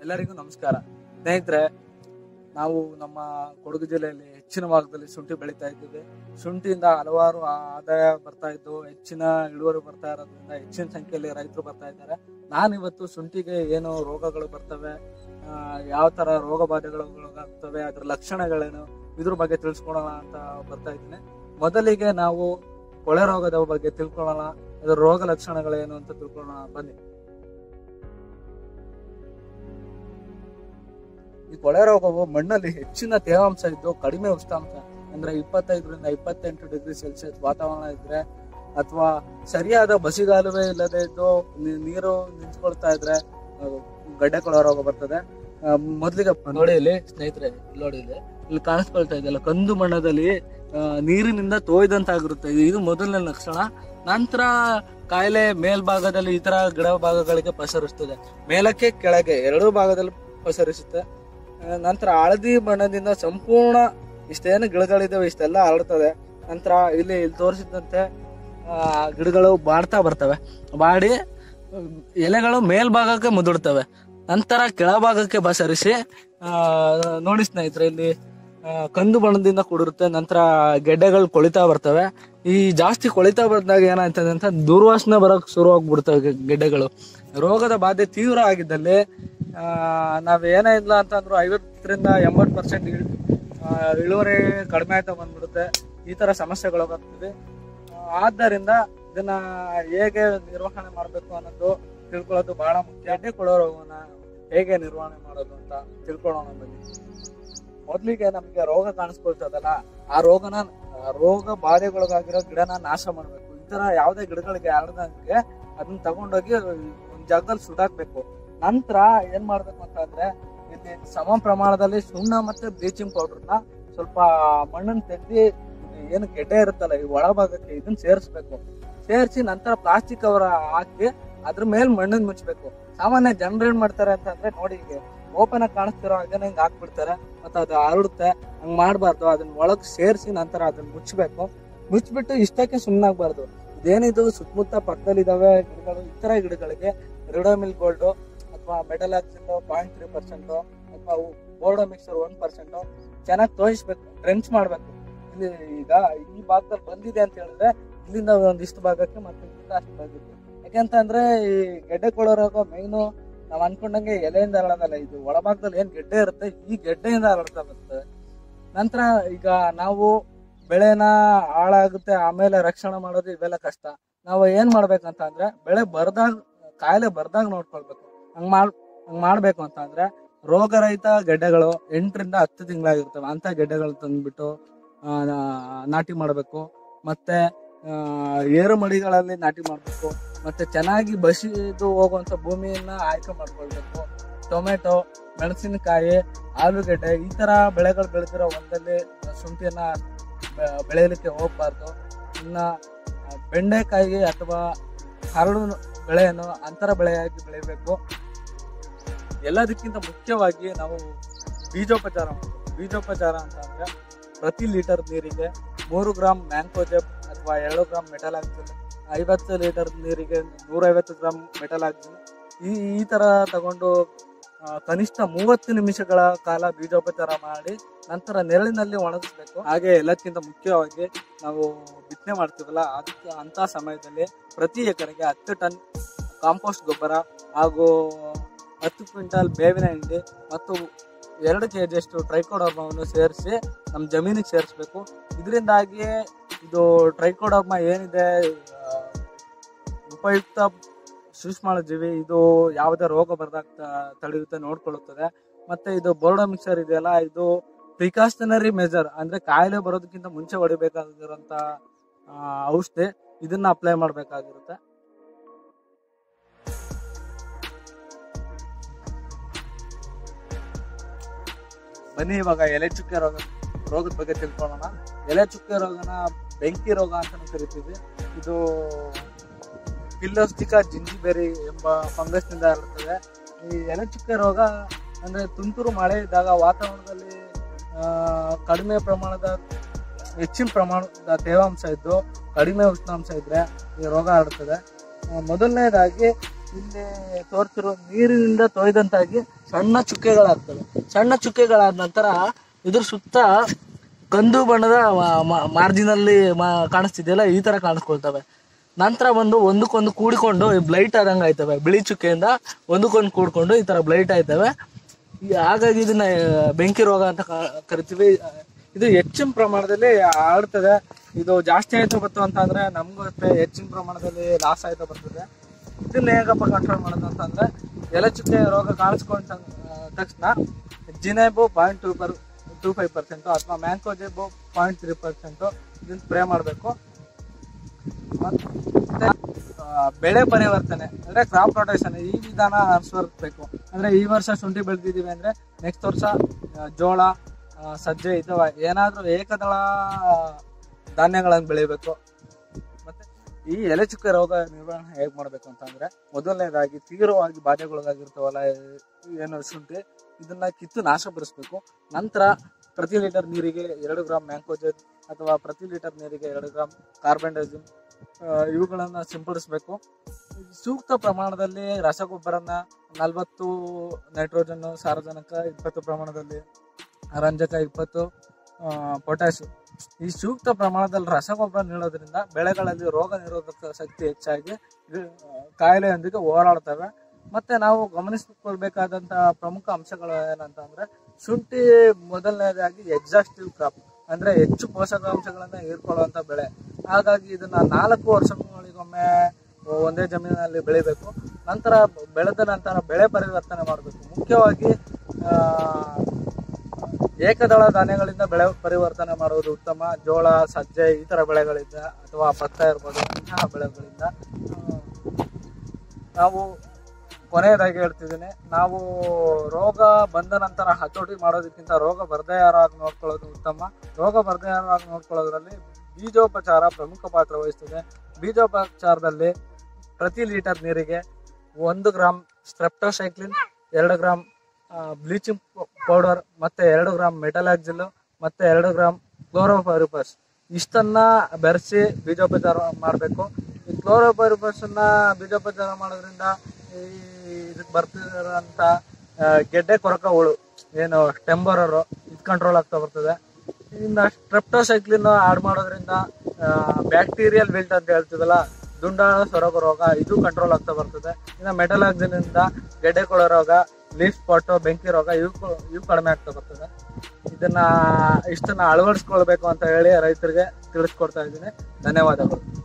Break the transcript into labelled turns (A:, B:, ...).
A: ಎಲ್ಲರಿಗೂ ನಮಸ್ಕಾರ ಸ್ನೇಹಿತರೆ ನಾವು ನಮ್ಮ ಕೊಡಗು ಜಿಲ್ಲೆಯಲ್ಲಿ ಹೆಚ್ಚಿನ ಭಾಗದಲ್ಲಿ ಶುಂಠಿ ಬೆಳೀತಾ ಇದ್ದೀವಿ ಶುಂಠಿಯಿಂದ ಹಲವಾರು ಆದಾಯ ಬರ್ತಾ ಇದ್ದು ಹೆಚ್ಚಿನ ಇಳುವರಿ ಬರ್ತಾ ಇರೋದ್ರಿಂದ ಹೆಚ್ಚಿನ ಸಂಖ್ಯೆಯಲ್ಲಿ ರೈತರು ಬರ್ತಾ ಇದ್ದಾರೆ ನಾನಿವತ್ತು ಶುಂಠಿಗೆ ಏನು ರೋಗಗಳು ಬರ್ತವೆ ಆ, ಯಾವ ತರ ರೋಗ ಬಾಧೆಗಳು ಆಗ್ತವೆ ಅದ್ರ ಲಕ್ಷಣಗಳೇನು ಇದ್ರ ಬಗ್ಗೆ ತಿಳಿಸ್ಕೊಳೋಣ ಅಂತ ಬರ್ತಾ ಇದ್ದೀನಿ ಮೊದಲಿಗೆ ನಾವು ಕೊಳೆ ರೋಗದ ಬಗ್ಗೆ ತಿಳ್ಕೊಳ್ಳೋಣ ಅದ್ರ ರೋಗ ಲಕ್ಷಣಗಳೇನು ಅಂತ ತಿಳ್ಕೊಳ್ಳೋಣ ಬನ್ನಿ ಈ ಕೊಳೆ ರೋಗವು ಮಣ್ಣಲ್ಲಿ ಹೆಚ್ಚಿನ ತೇವಾಂಶ ಇದ್ದು ಕಡಿಮೆ ಉಷ್ಣಾಂಶ ಅಂದ್ರೆ ಇಪ್ಪತ್ತೈದರಿಂದ ಇಪ್ಪತ್ತೆಂಟು ಡಿಗ್ರಿ ಸೆಲ್ಸಿಯಸ್ ವಾತಾವರಣ ಇದ್ರೆ ಅಥವಾ ಸರಿಯಾದ ಬಸಿಗಾಲುವೆ ಇಲ್ಲದೆ ಇದ್ದು ನೀ- ನೀರು ನಿಂತ್ಕೊಳ್ತಾ ಇದ್ರೆ ಆ, ಗಡ್ಡೆ ಕೊಳೆ ರೋಗ ಬರ್ತದೆ ಆ, ಮೊದ್ಲಿಗೆ ನೋಡಿ ಇಲ್ಲಿ ಸ್ನೇಹಿತರೆ ಇಲ್ಲಿ ನೋಡಿ ಇಲ್ಲಿ ಇಲ್ಲಿ ಕಾಣಿಸ್ಕೊಳ್ತಾ ಇದೆಯಲ್ಲ ಕಂದು ಬಣ್ಣದಲ್ಲಿ ಆ, ನೀರಿನಿಂದ ತೋಯ್ದಂತಾಗಿರುತ್ತೆ ಇದು- ಇದು ಮೊದಲನೇ ಲಕ್ಷಣ ನಂತರ ಕಾಯಿಲೆ ಮೇಲ್ಭಾಗದಲ್ಲಿ ಇತರ ಗಿಡ ಭಾಗಗಳಿಗೆ ಪಸರಿಸ್ತದೆ ಮೇಲಕ್ಕೆ ಕೆಳಗೆ ಎರಡೂ ಭಾಗದಲ್ಲಿ ಪಸರಿಸುತ್ತೆ ಆ, ನಂತರ ಹಳದಿ ಬಣ್ಣದಿಂದ ಸಂಪೂರ್ಣ ಇಷ್ಟೇನು ಗಿಡಗಳಿದಾವೆ ಇಷ್ಟೆಲ್ಲ ಹರಡ್ತದೆ ನಂತರ ಇಲ್ಲಿ ಇಲ್ಲಿ ತೋರಿಸಿದಂತೆ ಆ, ಗಿಡಗಳು ಬಾಡ್ತಾ ಬರ್ತವೆ ಬಾಡಿ ಉಮ್, ಎಲೆಗಳು ಮೇಲ್ಭಾಗಕ್ಕೆ ಮುದುಡ್ತವೆ ನಂತರ ಕೆಳಭಾಗಕ್ಕೆ ಪಸರಿಸಿ ಆ, ನೋಡಿ ಸ್ನೇಹಿತರೆ ಇಲ್ಲಿ ಆ, ಕಂದು ಬಣ್ಣದಿಂದ ಕೂಡಿರುತ್ತೆ ನಂತರ ಗೆಡ್ಡೆಗಳು ಕೊಳಿತಾ ಬರ್ತವೆ ಈ ಜಾಸ್ತಿ ಕೊಳಿತಾ ಬಂದಾಗ ಏನಾಯ್ತದೆ ಅಂತ ದುರ್ವಾಸನೆ ಬರೋಕ್ ಶುರು ಆಗ್ಬಿಡ್ತವೆ ಗೆ- ಗೆಡ್ಡೆಗಳು ರೋಗದ ಬಾಧೆ ತೀವ್ರ ಆಗಿದ್ದಲ್ಲಿ ಆ, ನಾವ್ ಏನೇ ಇಲ್ಲ ಅಂತಂದ್ರು ಐವತ್ತರಿಂದ ಎಂಬತ್ತು ಪರ್ಸೆಂಟ್ ಇಳುವರಿ ಕಡಿಮೆ ಆಯ್ತಾ ಬಂದ್ಬಿಡುತ್ತೆ ಈ ತರ ಸಮಸ್ಯೆಗಳು ಬರ್ತಿದೆ ಆ, ಆದ್ದರಿಂದ ಇದನ್ನ ಹೇಗೆ ನಿರ್ವಹಣೆ ಮಾಡಬೇಕು ಅನ್ನೋದು ತಿಳ್ಕೊಳ್ಳೋದು ಬಹಳ ಮುಖ್ಯ ಗೆಡ್ಡೆ ಕೊಡೋ ರೋಗನ ಹೇಗೆ ನಿರ್ವಹಣೆ ಮಾಡೋದು ಅಂತ ತಿಳ್ಕೊಳ್ಳೋಣ ಬನ್ನಿ ಮೊದ್ಲಿಗೆ ನಮ್ಗೆ ರೋಗ ಕಾಣಿಸ್ಕೊಳ್ತದಲ್ಲ ಆ ರೋಗನ ಆ ರೋಗ ಬಾಧೆಗೊಳಗಾಗಿರೋ ಗಿಡನ ನಾಶ ಮಾಡ್ಬೇಕು ಈ ತರ ಯಾವ್ದೇ ಗಿಡಗಳಿಗೆ ಹರಡ್ದಂಗೆ ಅದನ್ನ ತಗೊಂಡೋಗಿ ಒಂದ್ ಜಾಗದಲ್ಲಿ ಸುಡಾಕ್ಬೇಕು ನಂತರ ಏನ್ ಮಾಡ್ಬೇಕು ಅಂತಂದ್ರೆ ಇಲ್ಲಿ ಸಮ ಪ್ರಮಾಣದಲ್ಲಿ ಸುಣ್ಣ ಮತ್ತೆ ಬ್ಲೀಚಿಂಗ್ ಪೌಡರ್ನ ಸ್ವಲ್ಪ ಮಣ್ಣನ್ನ ತೆಗ್ದು ಏನು ಗೆಡ್ಡೆ ಇರುತ್ತಲ್ಲ ಈ ಒಳಭಾಗಕ್ಕೆ ಇದನ್ನ ಸೇರಿಸ್ಬೇಕು ಸೇರಿಸಿ ನಂತರ ಪ್ಲಾಸ್ಟಿಕ್ ಕವರ್ ಹಾಕಿ ಅದ್ರ ಮೇಲೆ ಮಣ್ಣನ್ನ ಮುಚ್ಚಬೇಕು ಸಾಮಾನ್ಯ ಜನರು ಏನ್ ಮಾಡ್ತಾರೆ ಅಂತಂದ್ರೆ ನೋಡಿ ಈಗ ಓಪನ್ ಆಗಿ ಕಾಣಿಸ್ತಿರೋ ಹಾಗೇನೆ ಹಿಂಗ್ ಹಾಕ್ಬಿಡ್ತಾರೆ ಮತ್ತೆ ಅದು ಹರಡುತ್ತೆ ಹಂಗ್ ಮಾಡ್ಬಾರ್ದು ಅದನ್ನ ಒಳಗ್ ಸೇರಿಸಿ ನಂತರ ಅದನ್ನ ಮುಚ್ಚಬೇಕು ಮುಚ್ಚಿಬಿಟ್ಟು ಇಷ್ಟಕ್ಕೆ ಸುಮ್ಮನಾಗ್ಬಾರ್ದು ಇದೇನಿದು ಸುತ್ತಮುತ್ತ ಪಕ್ಕದಲ್ಲಿ ಇದಾವೆ ಗಿಡಗಳು ಈ ತರ ಗಿಡಗಳಿಗೆ ರಿಡೋಮಿಲ್ ಗೋಲ್ಡ್ ಅಥವಾ metal oxide point three percent ಅಥವಾ ಬೋರ್ಡೋ ಮಿಕ್ಸರ್ ಒನ್ ಪರ್ಸೆಂಟ್ ಚೆನ್ನಾಗಿ ತೋರಿಸ್ಬೇಕು ಡ್ರೆಂಚ್ ಮಾಡ್ಬೇಕು ಇಲ್ಲಿ ಈಗ ಈ ಭಾಗದಲ್ಲಿ ಬಂದಿದೆ ಅಂತ ಹೇಳಿದ್ರೆ ಇಲ್ಲಿಂದ ಒಂದಿಷ್ಟು ಭಾಗಕ್ಕೆ ಮತ್ತೆ ಇಲ್ಲಿಂದ ಅಷ್ಟು ಭಾಗಕ್ಕೆ ಯಾಕೆಂತಂದ್ರೆ ಈ ಗೆಡ್ಡೆ ಕೊಡೋ ರೋಗ ಮೈನು ನಾವ್ ಅನ್ಕೊಂಡಂಗೆ ಎಲೆಯಿಂದ ಹರಡೋದಲ್ಲ ಇದು ಒಳಭಾಗದಲ್ಲಿ ಏನ್ ಗೆಡ್ಡೆ ಇರುತ್ತೆ ಈ ಗೆಡ್ಡೆಯಿಂದ ಹರಡ್ತಾ ಬರ್ತದೆ ನಂತರ ಈಗ ನಾವು ಬೆಳೆನ ಹಾಳಾಗುತ್ತೆ ಆಮೇಲೆ ರಕ್ಷಣೆ ಮಾಡೋದು ಇವೆಲ್ಲ ಕಷ್ಟ ನಾವು ಏನ್ ಮಾಡ್ಬೇಕಂತ ಅಂದ್ರೆ ಬೆಳೆ ಬರ್ದಾಗ ಕಾಯಿಲೆ ಬರ್ದಾಗ ನೋಡ್ಕೊಳ್ಬೇಕು ಹಂಗ್ ಮಾಡ್ ಹಂಗ್ ಮಾಡ್ಬೇಕು ಅಂತ ಅಂದ್ರೆ ರೋಗರಹಿತ ಗೆಡ್ಡೆಗಳು ಎಂಟರಿಂದ ಹತ್ತು ತಿಂಗಳಾಗಿರ್ತವೆ ಅಂತ ಗೆಡ್ಡೆಗಳು ತಂದ್ಬಿಟ್ಟು ಆ, ನಾಟಿ ಮಾಡಬೇಕು ಮತ್ತೆ ಆ, ಏರು ಮಡಿಗಳಲ್ಲಿ ನಾಟಿ ಮಾಡಬೇಕು ಮತ್ತೆ ಚೆನ್ನಾಗಿ ಬಸಿದು ಹೋಗುವಂತ ಭೂಮಿಯನ್ನ ಆಯ್ಕೆ ಮಾಡ್ಕೊಳ್ಬೇಕು ಟೊಮೆಟೊ ಮೆಣಸಿನಕಾಯಿ ಆಲೂಗೆಡ್ಡೆ ಈ ತರ ಬೆಳೆಗಳು ಬೆಳೆದಿರೋ ಒಂದಲ್ಲಿ ಶುಂಠಿಯನ್ನ ಬೆ- ಬೆಳೆಯಲಿಕ್ಕೆ ಹೋಗ್ಬಾರ್ದು ಇನ್ನ ಆ, ಬೆಂಡೆಕಾಯಿ ಅಥವಾ ಹರಳು ಬೆಳೆಯನ್ನು ಅಂತರ ಬೆಳೆಯಾಗಿ ಬೆಳಿಬೇಕು ಎಲ್ಲದಕ್ಕಿಂತ ಮುಖ್ಯವಾಗಿ ನಾವು ಬೀಜೋಪಚಾರ ಮಾಡ್ಬೇಕು ಬೀಜೋಪಚಾರ ಅಂತ ಅಂದ್ರೆ ಪ್ರತಿ ಲೀಟರ್ ನೀರಿಗೆ ಮೂರು ಗ್ರಾಮ್ ಮ್ಯಾಂಕೋಜೆಬ್ ಅಥವಾ ಎರಡು ಗ್ರಾಮ್ ಮೆಟಲ್ ಆಕ್ಸಿನ್ ಐವತ್ತು ಲೀಟರ್ ನೀರಿಗೆ ನೂರೈವತ್ತು ಗ್ರಾಮ್ ಮೆಟಲ್ ಆಕ್ಸಿನ್ ಈ ಈ ತರ ತಗೊಂಡು ಆ, ಕನಿಷ್ಠ ಮೂವತ್ತು ನಿಮಿಷಗಳ ಕಾಲ ಬೀಜೋಪಚಾರ ಮಾಡಿ ನಂತರ ನೆರಳಿನಲ್ಲಿ ಒಣಗಿಸ್ಬೇಕು ಹಾಗೆ ಎಲ್ಲಕ್ಕಿಂತ ಮುಖ್ಯವಾಗಿ ನಾವು ಬಿತ್ತನೆ ಮಾಡ್ತೀವಲ್ಲ ಅದಕ್ಕೆ ಅಂತ ಸಮಯದಲ್ಲಿ ಪ್ರತಿ ಎಕರೆಗೆ ಹತ್ತು ಟನ್ ಕಾಂಪೋಸ್ಟ್ ಗೊಬ್ಬರ ಹಾಗೂ ಹತ್ತು ಕ್ವಿಂಟಲ್ ಬೇವಿನ ಹಿಂಡಿ ಮತ್ತು ಎರಡು ಕೆ ಜಿಯಷ್ಟು ಟ್ರೈಕೋಡರ್ಮವನ್ನು ಸೇರಿಸಿ ನಮ್ಮ ಜಮೀನಿಗೆ ಸೇರಿಸ್ಬೇಕು ಇದರಿಂದಾಗಿ ಇದು ಟ್ರೈಕೋಡರ್ಮ ಏನಿದೆ ಆ, ಉಪಯುಕ್ತ ಸೂಕ್ಷ್ಮಾಣು ಜೀವಿ ಇದು ಯಾವುದೇ ರೋಗ ಬರ್ದಾಗ ತ- ತಡೆಯುತ್ತೆ ನೋಡ್ಕೊಳ್ಳುತ್ತದೆ ಮತ್ತೆ ಇದು ಬೋರ್ಡೋ ಮಿಕ್ಸರ್ ಇದೆಯಲ್ಲ ಇದು ಪ್ರಿಕಾಷನರಿ ಮೆಜರ್ ಅಂದ್ರೆ ಕಾಯಿಲೆ ಬರೋದಕ್ಕಿಂತ ಮುಂಚೆ ಹೊಡಿಬೇಕಾಗಿರೋಂತ ಆ, ಔಷಧಿ ಇದನ್ನ ಅಪ್ಲೈ ಮಾಡ್ಬೇಕಾಗಿರುತ್ತೆ ಬನ್ನಿ ಇವಾಗ ಎಲೆ ಚುಕ್ಕೆ ರೋಗ ರೋಗದ ಬಗ್ಗೆ ತಿಳ್ಕೊಳ್ಳೋಣ ಎಲೆ ಚುಕ್ಕೆ ರೋಗನ ಬೆಂಕಿ ರೋಗ ಅಂತಾನು ಕರಿತೀವಿ ಇದು ಪಿಲ್ಲೋಸ್ಟಿಕಾ ಜಿಂಜಿಬೆರಿ ಎಂಬ ಫಂಗಸ್ ನಿಂದ ಹರಡುತ್ತದೆ ಈ ಎಲೆ ಚುಕ್ಕೆ ರೋಗ ಅಂದ್ರೆ ತುಂತುರು ಮಳೆ ಇದ್ದಾಗ ವಾತಾವರಣದಲ್ಲಿ ಆ, ಕಡಿಮೆ ಪ್ರಮಾಣದ ಹೆಚ್ಚಿನ ಪ್ರಮಾಣದ ತೇವಾಂಶ ಇದ್ದು ಕಡಿಮೆ ಉಷ್ಣಾಂಶ ಇದ್ರೆ ಈ ರೋಗ ಹರಡುತ್ತದೆ ಆ, ಮೊದಲನೇದಾಗಿ ಇಲ್ಲಿ ತೋರ್ತಿರೋ ನೀರಿನಿಂದ ತೊಯ್ದಂತಾಗಿ ಸಣ್ಣ ಚುಕ್ಕೆಗಳಾಗ್ತವೆ ಸಣ್ಣ ಚುಕ್ಕೆಗಳಾದ ನಂತರ ಇದ್ರ ಸುತ್ತ ಕಂದು ಬಣ್ಣದ ಮಾರ್ಜಿನಲ್ಲಿ ಕಾಣಿಸ್ತಿದೆಯಲ್ಲ ಈ ತರ ಕಾಣಿಸ್ಕೊಳ್ತವೆ ನಂತರ ಬಂದು ಒಂದಕ್ಕೊಂದು ಕೂಡಿಕೊಂಡು ಬ್ಲೈಟ್ ಆದಂಗೆ ಆಯ್ತವೆ ಬಿಳಿ ಚುಕ್ಕೆಯಿಂದ ಒಂದಕ್ಕೊಂದು ಕೂಡ್ಕೊಂಡು ಈ ತರ ಬ್ಲೈಟ್ ಆಯ್ತವೆ ಈ- ಹಾಗಾಗಿ ಇದನ್ನ ಆ, ಬೆಂಕಿ ರೋಗ ಅಂತ ಕ- ಕರಿತೀವಿ ಆ, ಇದು ಹೆಚ್ಚಿನ ಪ್ರಮಾಣದಲ್ಲಿ ಆಡ್ತದೆ ಇದು ಜಾಸ್ತಿ ಆಯ್ತು ಬಂತು ಅಂತ ಅಂದ್ರೆ ನಮ್ಗೂ ಅಷ್ಟೇ ಹೆಚ್ಚಿನ ಪ್ರಮಾಣದಲ್ಲಿ ಲಾಸ್ ಆಯ್ತಾ ಬರ್ತದೆ ಇದನ್ನ ಹೇಗಪ್ಪ ಕಂಟ್ರೋಲ್ ಮಾಡೋದು ಅಂತಂದ್ರೆ ಎಲೆ ಚುಕ್ಕೆ ರೋಗ ಕಾಣಿಸ್ಕೊಂಡ ತಕ್ಷಣ zineb point two per two five percent ಅಥವಾ ಮ್ಯಾಂಕೋಜೆಬು ಪಾಯಿಂಟ್ ತ್ರೀ ಪರ್ಸೆಂಟು ಇದನ್ನ ಸ್ಪ್ರೇ ಮಾಡಬೇಕು ಮತ್ತೆ ಆ, ಬೆಳೆ ಪರಿವರ್ತನೆ ಅಂದ್ರೆ ಕ್ರಾಪ್ ರೊಟೇಷನ್ ಈ ವಿಧಾನ ಅನುಸರಿಸಬೇಕು ಅಂದ್ರೆ ಈ ವರ್ಷ ಶುಂಠಿ ಬೆಳೆದಿದ್ದೀವಿ ಅಂದ್ರೆ ನೆಕ್ಸ್ಟ್ ವರ್ಷ ಆ, ಜೋಳ ಆ, ಸಜ್ಜೆ ಅಥವಾ ಏನಾದ್ರೂ ಏಕದಳ ಧಾನ್ಯಗಳನ್ನು ಬೆಳಿಬೇಕು ಮತ್ತೆ ಈ ಎಲೆ ಚುಕ್ಕೆ ರೋಗ ನಿರ್ವಹಣೆ ಹೇಗ್ ಮಾಡ್ಬೇಕು ಅಂತಂದ್ರೆ ಮೊದಲನೇದಾಗಿ ತೀವ್ರವಾಗಿ ಬಾಧೆಗೊಳಗಾಗಿರ್ತಾವಲ್ಲ ಈ ಏನು ಶುಂಠಿ ಇದನ್ನ ಕಿತ್ತು ನಾಶಪಡಿಸ್ಬೇಕು ನಂತರ ಪ್ರತಿ ಲೀಟರ್ ನೀರಿಗೆ ಎರಡು ಗ್ರಾಮ್ ಮ್ಯಾಂಕೋಜೆನ್ ಅಥವಾ ಪ್ರತಿ ಲೀಟರ್ ನೀರಿಗೆ ಎರಡು ಗ್ರಾಮ್ ಕಾರ್ಬನ್ ಡೈಜಿನ್ ಇವುಗಳನ್ನ ಸಿಂಪಡಿಸಬೇಕು ಸೂಕ್ತ ಪ್ರಮಾಣದಲ್ಲಿ ರಸಗೊಬ್ಬರನ ನಲವತ್ತು ನೈಟ್ರೋಜನ್ ಸಾರಜನಕ ಇಪ್ಪತ್ತು ಪ್ರಮಾಣದಲ್ಲಿ ರಂಜಕ ಇಪ್ಪತ್ತು ಪೊಟ್ಯಾಶ್ ಈ ಸೂಕ್ತ ಪ್ರಮಾಣದಲ್ಲಿ ರಸಗೊಬ್ಬರ ನೀಡೋದ್ರಿಂದ ಬೆಳೆಗಳಲ್ಲಿ ರೋಗ ನಿರೋಧಕ ಶಕ್ತಿ ಹೆಚ್ಚಾಗಿ ಇದು, ಆ, ಕಾಯಿಲೆಯೊಂದಿಗೆ ಹೋರಾಡ್ತವೆ ಮತ್ತೆ ನಾವು ಗಮನಿಸಿಕೊಳ್ಬೇಕಾದಂತಹ ಪ್ರಮುಖ ಅಂಶಗಳು ಏನಂತಂದ್ರೆ ಶುಂಠಿ ಮೊದಲನೇದಾಗಿ ಎಕ್ಸಾಸ್ಟಿವ್ ಕ್ರಾಪ್ ಅಂದ್ರೆ ಹೆಚ್ಚು ಪೋಷಕಾಂಶಗಳನ್ನ ಹೀರ್ಕೊಳ್ಳುವಂತ ಬೆಳೆ ಹಾಗಾಗಿ ಇದನ್ನ ನಾಲ್ಕು ವರ್ಷಗಳಿಗೊಮ್ಮೆ ಒಂದೇ ಜಮೀನಿನಲ್ಲಿ ಬೆಳಿಬೇಕು ನಂತರ ಬೆಳೆದ ನಂತರ ಬೆಳೆ ಪರಿವರ್ತನೆ ಮಾಡಬೇಕು ಮುಖ್ಯವಾಗಿ ಆ, ಏಕದಳ ಧಾನ್ಯಗಳಿಂದ ಬೆಳೆ ಪರಿವರ್ತನೆ ಮಾಡುವುದು ಉತ್ತಮ ಜೋಳ ಸಜ್ಜೆ ಈ ತರ ಬೆಳೆಗಳಿಂದ ಅಥವಾ ಭತ್ತ ಇರ್ಬೋದು ಇಂತಹ ಬೆಳೆಗಳಿಂದ ಆ, ನಾವು ಕೊನೆಯದಾಗಿ ಹೇಳ್ತಿದ್ದೀನಿ ನಾವು ರೋಗ ಬಂದ ನಂತರ ಹತೋಟಿ ಮಾಡೋದಕ್ಕಿಂತ ರೋಗ ಬರ್ದೇ ಯಾರಾಗಿ ನೋಡ್ಕೊಳ್ಳೋದು ಉತ್ತಮ ರೋಗ ಬರ್ದೇ ಯಾರಾಗಿ ನೋಡ್ಕೊಳ್ಳೋದ್ರಲ್ಲಿ ಬೀಜೋಪಚಾರ ಪ್ರಮುಖ ಪಾತ್ರ ವಹಿಸ್ತದೆ ಬೀಜೋಪಚಾರದಲ್ಲಿ ಪ್ರತಿ ಲೀಟರ್ ನೀರಿಗೆ ಒಂದು ಗ್ರಾಮ್ ಸ್ಟ್ರೆಪ್ಟೋಸೈಕ್ಲಿನ್ ಎರಡು ಗ್ರಾಮ್ ಬ್ಲೀಚಿಂಗ್ ಪೌಡರ್ ಮತ್ತೆ ಎರಡು ಗ್ರಾಮ್ ಮೆಟಲಾಕ್ಸಿಲ್ ಮತ್ತೆ ಎರಡು ಗ್ರಾಮ್ ಕ್ಲೋರೋಫೈರಿಪಸ್ ಇಷ್ಟನ್ನ ಬೆರೆಸಿ ಬೀಜೋಪಚಾರ ಮಾಡಬೇಕು ಈ ಕ್ಲೋರೋಫೈರಿಪಸ್ ಅನ್ನ ಬೀಜೋಪಚಾರ ಮಾಡೋದ್ರಿಂದ ಈ ಇದಕ್ಕೆ ಬರ್ತಿರೋಂಥ ಆ, ಗೆಡ್ಡೆ ಕೊರಕ ಹುಳು ಏನು ಟೆಂಬರರು ಇದು ಕಂಟ್ರೋಲ್ ಆಗ್ತಾ ಬರ್ತದೆ ಇನ್ನು ಸ್ಟ್ರೆಪ್ಟೋಸೈಕ್ಲಿನ್ ಆಡ್ ಮಾಡೋದ್ರಿಂದ ಬ್ಯಾಕ್ಟೀರಿಯಲ್ ವಿಲ್ಟ್ ಅಂತ ಹೇಳ್ತೀವಲ್ಲ ದುಂಡಾಣ ಸೊರಗ ರೋಗ ಇದು ಕಂಟ್ರೋಲ್ ಆಗ್ತಾ ಬರ್ತದೆ ಇನ್ನು ಮೆಟಲಾಕ್ಸಿನಿಂದ ಗೆಡ್ಡೆ ಕೊಳೋ ರೋಗ ಲೀಫ್ ಸ್ಪಾಟ್ ಬೆಂಕಿ ರೋಗ ಇವು ಕ- ಇವು ಕಡಿಮೆ ಆಗ್ತಾ ಬರ್ತದೆ ಇದನ್ನ ಇಷ್ಟನ್ನ ಅಳವಡಿಸ್ಕೊಳ್ಬೇಕು ಅಂತ ಹೇಳಿ ರೈತರಿಗೆ ತಿಳಿಸ್ಕೊಡ್ತಾ ಇದ್ದೀನಿ ಧನ್ಯವಾದಗಳು